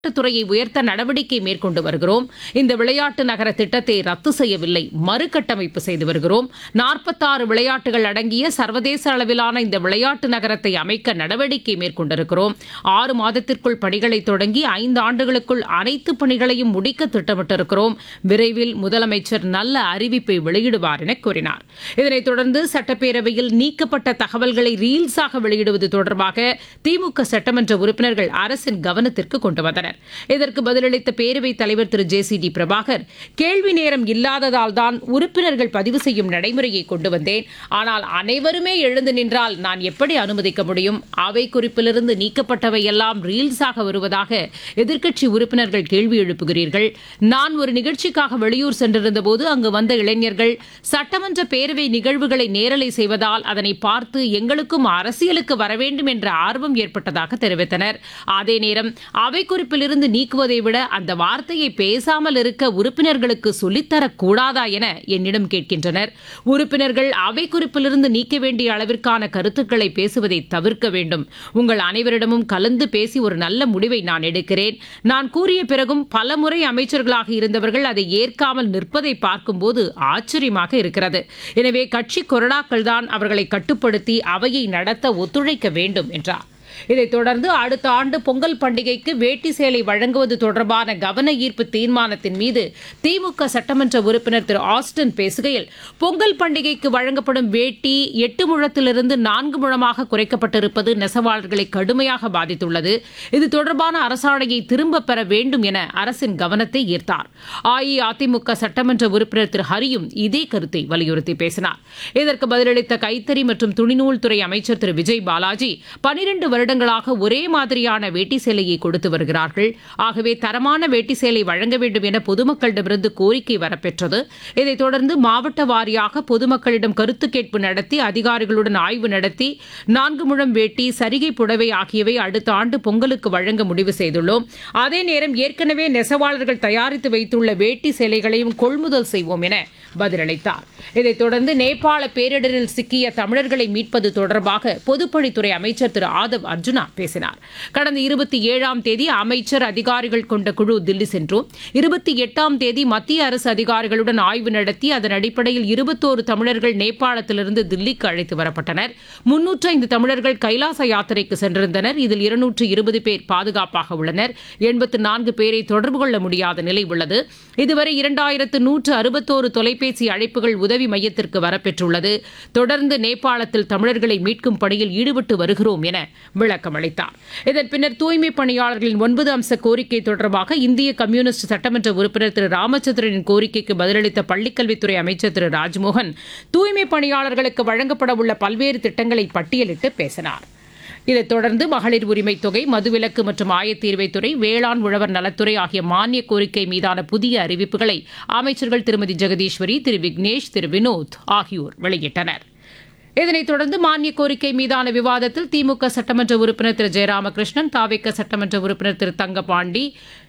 துறையை உயர்த்த நடவடிக்கை மேற்கொண்டு வருகிறோம் இந்த விளையாட்டு நகர திட்டத்தை ரத்து செய்யவில்லை மறுகட்டமைப்பு செய்து வருகிறோம் நாற்பத்தாறு விளையாட்டுகள் அடங்கிய சர்வதேச அளவிலான இந்த விளையாட்டு நகரத்தை அமைக்க நடவடிக்கை மேற்கொண்டிருக்கிறோம் ஆறு மாதத்திற்குள் பணிகளை தொடங்கி ஐந்து ஆண்டுகளுக்குள் அனைத்து பணிகளையும் முடிக்க திட்டமிட்டிருக்கிறோம் விரைவில் முதலமைச்சர் நல்ல அறிவிப்பை வெளியிடுவார் என கூறினார் இதனைத் தொடர்ந்து சட்டப்பேரவையில் நீக்கப்பட்ட தகவல்களை ரீல்ஸாக வெளியிடுவது தொடர்பாக திமுக சட்டமன்ற உறுப்பினர்கள் அரசின் கவனத்திற்கு கொண்டு வந்தனர் இதற்கு பதிலளித்த பேரவைத் தலைவர் Thiru J C D Prabhakar கேள்வி நேரம் இல்லாததால் தான் உறுப்பினர்கள் பதிவு செய்யும் நடைமுறையை கொண்டு வந்தேன் ஆனால் அனைவருமே எழுந்து நின்றால் நான் எப்படி அனுமதிக்க முடியும் அவை குறிப்பிலிருந்து நீக்கப்பட்டவை எல்லாம் ரீல்ஸாக வருவதாக எதிர்க்கட்சி உறுப்பினர்கள் கேள்வி எழுப்புகிறீர்கள் நான் ஒரு நிகழ்ச்சிக்காக வெளியூர் சென்றிருந்த போது அங்கு வந்த இளைஞர்கள் சட்டமன்ற பேரவை நிகழ்வுகளை நேரலை செய்வதால் அதனை பார்த்து எங்களுக்கும் அரசியலுக்கு வர வேண்டும் என்ற ஆர்வம் ஏற்பட்டதாக தெரிவித்தனர் அதே நேரம் அவை குறிப்பிலிருந்து நீக்குவதை விட அந்த வார்த்தையை பேசாமல் இருக்க உறுப்பினர்களுக்கு சொல்லித்தரக் கூடாதா என என்னிடம் கேட்கின்றனர் உறுப்பினர்கள் அவை குறிப்பிலிருந்து நீக்க வேண்டிய அளவிற்கான கருத்துக்களை பேசுவதை தவிர்க்க வேண்டும் உங்கள் அனைவரிடமும் கலந்து பேசி ஒரு நல்ல முடிவை நான் எடுக்கிறேன் நான் கூறிய பிறகும் பலமுறை அமைச்சர்களாக இருந்தவர்கள் அதை ஏற்காமல் நிற்பதை பார்க்கும்போது ஆச்சரியமாக இருக்கிறது எனவே கட்சி கொறடாக்கள் தான் அவர்களை கட்டுப்படுத்தி அவையை நடத்த ஒத்துழைக்க வேண்டும் என்றார் இதைத் தொடர்ந்து அடுத்த ஆண்டு பொங்கல் பண்டிகைக்கு வேட்டி சேலை வழங்குவது தொடர்பான கவன ஈர்ப்பு தீர்மானத்தின் மீது திமுக சட்டமன்ற உறுப்பினர் திரு ஆஸ்டன் பேசுகையில் பொங்கல் பண்டிகைக்கு வழங்கப்படும் வேட்டி எட்டு முழத்திலிருந்து நான்கு முழமாக குறைக்கப்பட்டிருப்பது நெசவாளர்களை கடுமையாக பாதித்துள்ளது இது தொடர்பான அரசாணையை திரும்பப் பெற வேண்டும் என அரசின் கவனத்தை ஈர்த்தார் அஇஅதிமுக சட்டமன்ற உறுப்பினர் திரு ஹரியும் இதே கருத்தை வலியுறுத்தி பேசினார் இதற்கு பதிலளித்த கைத்தறி மற்றும் துணிநூல் துறை அமைச்சர் திரு விஜய் பாலாஜி பனிரெண்டு வருடங்களாக ஒரே மாதிரியான வேட்டி சேலையை கொடுத்து வருகிறார்கள் ஆகவே தரமான வேட்டி சேலை வழங்க வேண்டும் என பொதுமக்களிடமிருந்து கோரிக்கை வரப்பெற்றது இதைத் தொடர்ந்து மாவட்ட வாரியாக பொதுமக்களிடம் கருத்து கேட்பு நடத்தி அதிகாரிகளுடன் ஆய்வு நடத்தி நான்கு முழம் வேட்டி சரிகை புடவை ஆகியவை அடுத்த ஆண்டு பொங்கலுக்கு வழங்க முடிவு செய்துள்ளோம் அதே நேரம் ஏற்கனவே நெசவாளர்கள் தயாரித்து வைத்துள்ள வேட்டி சேலைகளையும் கொள்முதல் செய்வோம் என பதிலளித்தார் இதைத் தொடர்ந்து நேபாள பேரிடரில் சிக்கிய தமிழர்களை மீட்பது தொடர்பாக பொதுப்பணித்துறை அமைச்சர் திரு ஆதவ் அர்ஜுனா பேசினார் கடந்த இருபத்தி ஏழாம் தேதி அமைச்சர் அதிகாரிகள் கொண்ட குழு தில்லி சென்றோம் இருபத்தி எட்டாம் தேதி மத்திய அரசு அதிகாரிகளுடன் ஆய்வு நடத்தி அதன் அடிப்படையில் இருபத்தோரு தமிழர்கள் நேபாளத்திலிருந்து தில்லிக்கு அழைத்து வரப்பட்டனர் முன்னூற்று ஐந்து தமிழர்கள் கைலாச யாத்திரைக்கு சென்றிருந்தனர் இதில் இருநூற்று இருபது பேர் பாதுகாப்பாக உள்ளனர் எண்பத்து நான்கு பேரை தொடர்பு கொள்ள முடியாத நிலை உள்ளது இதுவரை இரண்டாயிரத்து நூற்று அறுபத்தோரு தொலைபேசி அழைப்புகள் உதவி மையத்திற்கு வரப்பெற்றுள்ளது தொடர்ந்து நேபாளத்தில் தமிழர்களை மீட்கும் பணியில் ஈடுபட்டு வருகிறோம் என விளக்கம் அளித்தார் இதன் பின்னர் தூய்மை பணியாளர்களின் ஒன்பது அம்ச கோரிக்கை தொடர்பாக இந்திய கம்யூனிஸ்ட் சட்டமன்ற உறுப்பினர் திரு ராமச்சந்திரனின் கோரிக்கைக்கு பதிலளித்த பள்ளிக்கல்வித்துறை அமைச்சர் திரு ராஜ்மோகன் தூய்மை பணியாளர்களுக்கு வழங்கப்பட உள்ள பல்வேறு திட்டங்களை பட்டியலிட்டு பேசினார் இதைத் தொடர்ந்து மகளிர் உரிமைத் தொகை மதுவிலக்கு மற்றும் ஆயத்தீர்வைத்துறை வேளாண் உழவர் நலத்துறை ஆகிய மானிய கோரிக்கை மீதான புதிய அறிவிப்புகளை அமைச்சர்கள் திருமதி ஜெகதீஸ்வரி திரு விக்னேஷ் திரு வினோத் ஆகியோர் வெளியிட்டனர் இதனைத் தொடர்ந்து மானிய கோரிக்கை மீதான விவாதத்தில் திமுக சட்டமன்ற உறுப்பினர் திரு ஜெயராமகிருஷ்ணன் தாவேக்க சட்டமன்ற உறுப்பினர் திரு தங்கபாண்டி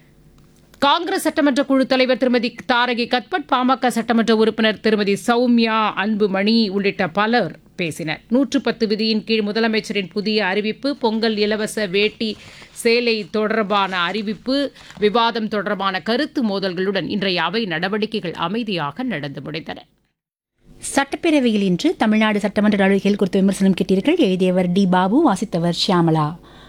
காங்கிரஸ் சட்டமன்ற குழு தலைவர் திருமதி தாரகி கத்பட் பாமக சட்டமன்ற உறுப்பினர் திருமதி சௌமியா அன்புமணி உள்ளிட்ட பலர் பேசினர் நூற்று பத்து விதியின் கீழ் முதலமைச்சரின் புதிய அறிவிப்பு பொங்கல் இலவச வேட்டி சேலை தொடர்பான அறிவிப்பு விவாதம் தொடர்பான கருத்து மோதல்களுடன் இன்றைய அவை நடவடிக்கைகள் அமைதியாக நடந்து முடிந்தன சட்டப்பேரவையில் இன்று தமிழ்நாடு சட்டமன்ற நடவடிக்கைகள் குறித்த விமர்சனம் கேட்டீர்கள் எழுதியவர் டி பாபு வாசித்தவர் ஷியாமலா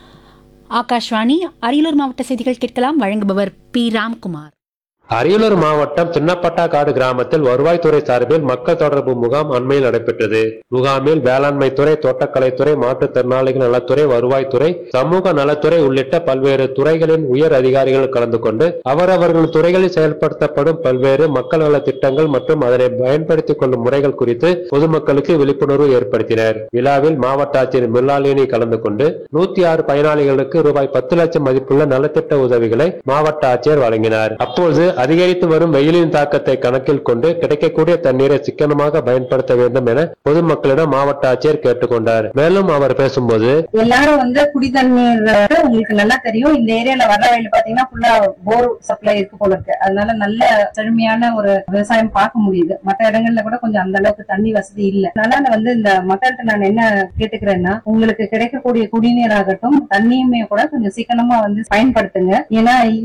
ஆகாஷ்வாணி அரியலூர் மாவட்ட செய்திகள் கேட்கலாம் வழங்குபவர் பி ராம்குமார் அரியலூர் மாவட்டம் சின்னப்பட்டாக்காடு கிராமத்தில் வருவாய்த்துறை சார்பில் மக்கள் தொடர்பு முகாம் அண்மையில் நடைபெற்றது முகாமில் வேளாண்மை துறை தோட்டக்கலைத்துறை மாற்றுத்திறனாளிகள் நலத்துறை வருவாய்த்துறை சமூக நலத்துறை உள்ளிட்ட பல்வேறு துறைகளின் உயர் அதிகாரிகள் கலந்து கொண்டு அவரவர்கள் துறைகளில் செயல்படுத்தப்படும் பல்வேறு மக்கள் நல திட்டங்கள் மற்றும் அதனை பயன்படுத்திக் கொள்ளும் முறைகள் குறித்து பொதுமக்களுக்கு விழிப்புணர்வு ஏற்படுத்தினர் விழாவில் மாவட்ட ஆட்சியர் மில்லாலினி கலந்து கொண்டு நூத்தி ஆறு பயனாளிகளுக்கு ரூபாய் பத்து லட்சம் மதிப்புள்ள நலத்திட்ட உதவிகளை மாவட்ட ஆட்சியர் வழங்கினார் அப்போது அதிகரித்து வரும் வெயிலின் தாக்கத்தை கணக்கில் கொண்டு கிடைக்கக்கூடிய தண்ணீரை சிக்கனமாக பயன்படுத்த வேண்டும் என பொதுமக்களிடம் மாவட்ட ஆட்சியர் கேட்டுக்கொண்டார் மேலும் அவர் பேசும்போது எல்லாரும் வந்து குடி தண்ணீர் உங்களுக்கு நல்லா தெரியும் இந்த ஏரியால வர்ற வயல் பாத்தீங்கன்னா ஃபுல்லா போர் சப்ளை இருக்கு போல இருக்கு அதனால நல்ல செழுமையான ஒரு விவசாயம் பார்க்க முடியுது மற்ற இடங்கள்ல கூட கொஞ்சம் அந்த அளவுக்கு தண்ணி வசதி இல்ல அதனால வந்து இந்த மக்கள்கிட்ட நான் என்ன கேட்டுக்கிறேன்னா உங்களுக்கு கிடைக்கக்கூடிய குடிநீர் ஆகட்டும் தண்ணியுமே கூட கொஞ்சம் சிக்கனமா வந்து பயன்படுத்துங்க ஏன்னா